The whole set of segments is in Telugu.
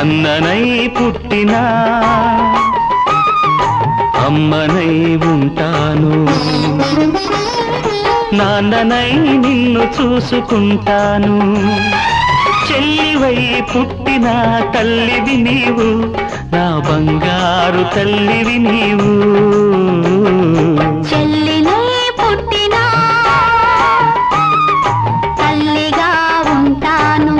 అన్ననై పుట్టినా అమ్మనై ఉంటాను నాన్ననై నిన్ను చూసుకుంటాను చెల్లివై పుట్టిన తల్లివి నీవు నా బంగారు తల్లివి నీవు చెల్లినై పుట్టినా తల్లిగా ఉంటాను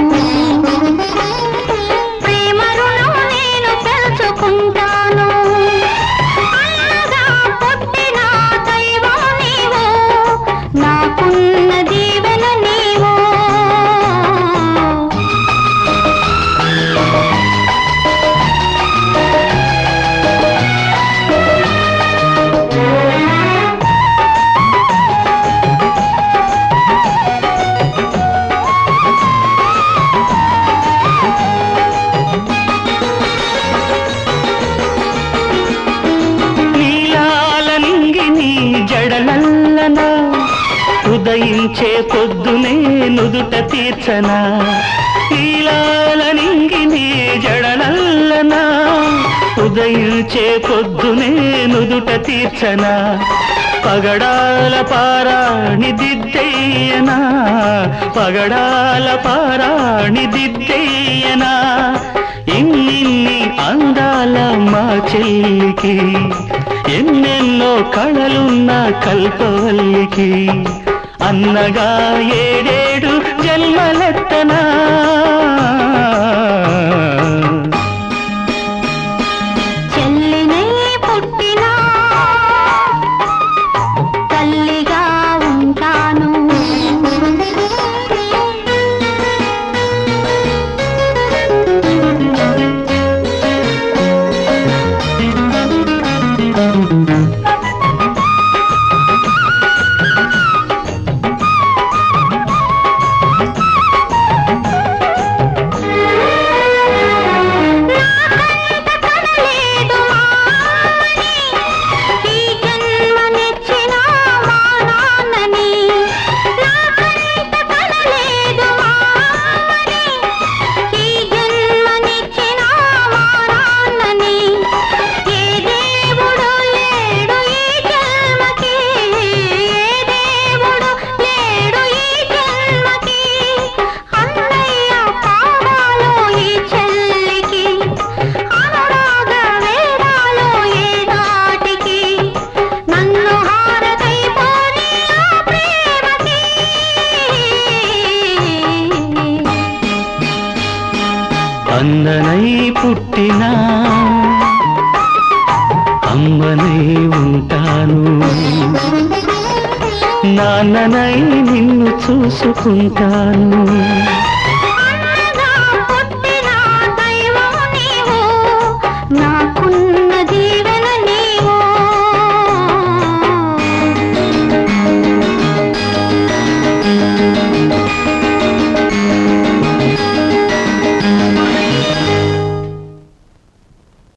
ప్రేమ రుణం నేను పెంచుకుంటాను అన్నగా పుట్టిన దైవం నీవు నాకున్న దీవెన నీవు నీలాల నింగి నీ జడలల్లన ఉదయించే పొద్దునే నుదుట తీర్చనా నీలాల నింగి నీ జడలల్లన ఉదయించే పొద్దునే నుదుట తీర్చనా పగడాల పారాణి దిద్దయ్యనా పగడాల పారాణి దిద్దయ్యనా ఇన్నిన్ని అందాల మా చెల్లికి ఎన్నెన్నో కళలున్న కల్పవల్లికి అన్నగా ఏడేడు జన్మలెత్తనా చెల్లినై పుట్టినా తల్లిగా ఉంటాను నాకంత కనలేదు మామని ఈ జన్మనిచ్చిన మా నాన్నని నాకంత కనలేదు మామని ఈ జన్మనిచ్చిన మా నాన్నని ఏ దేవుడు లేడు ఈ జన్మకి ఏ దేవుడు లేడు ఈ జన్మకి అన్నయ్య పాదాలు ఈ చెల్లికి అనురాగ వేదాలు ఏ నాటికి నన్ను హారతైపోని ఆ ప్రేమకి అందనై పుట్టినా అమ్మనై ఉంటాను నాన్ననై నిన్ను చూసుకుంటాను